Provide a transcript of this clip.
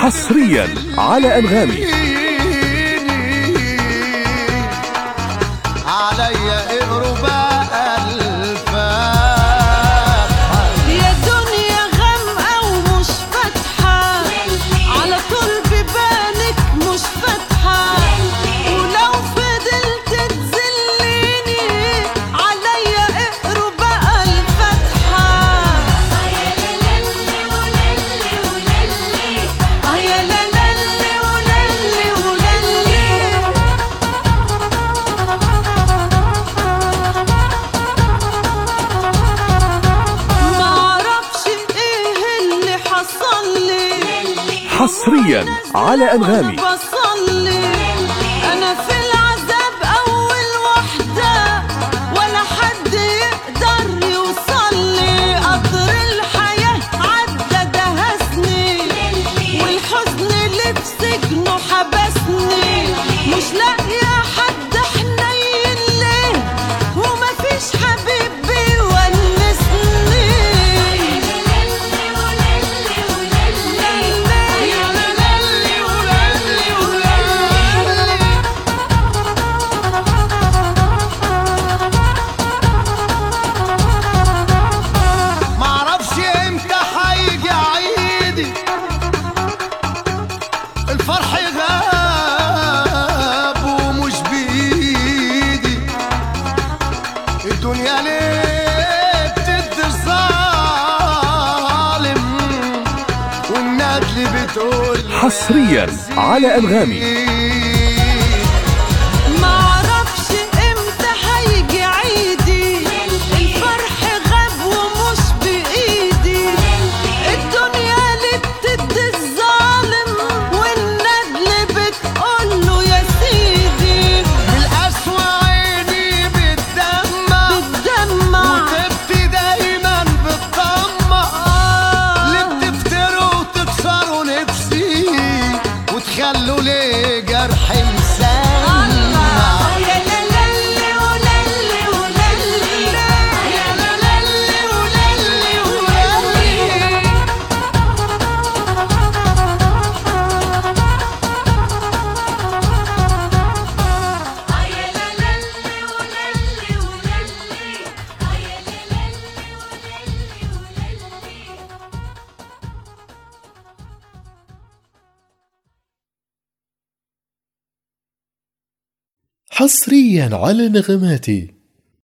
حصريا على أنغامي عليا اقروا بقى الفاتحة يا دنيا غامقة ومش فاتحة على طول ببالك مش فاتحة ولو فضلت تذليني عليا اقروا بقى الفاتحة اه يا لالي ولالي ولالي معرفش ايه اللي حصل لي حصريا على أنغامي بصلي انا في العذاب اول وحده ولا حد يقدر يوصل لي قطر الحياه عدى دهسني والحزن اللي في سجنه حبسني مش لاقيه حد حنين ليه ومفيش حبيب بيونسني معرفش امتى هيجي عيدي الفرح غاب ومش بايدي الدنيا ليه بتدي الظالم والندل بتقول حصريا على أنغامي معرفش امتى هيجي عيدي الفرح غاب ومش بايدي الدنيا اللي بتدي الظالم والندل بتقوله يا سيدي بالقسوة عيني بتدمع بتدمع وتبكي دايما بتطمع اللي بتفتروا وتكسروا نفسي وتخلوا لي جرح مسمع يا لالي ولالي ولالي يا لالي ولالي ولالي حصريا على نغماتي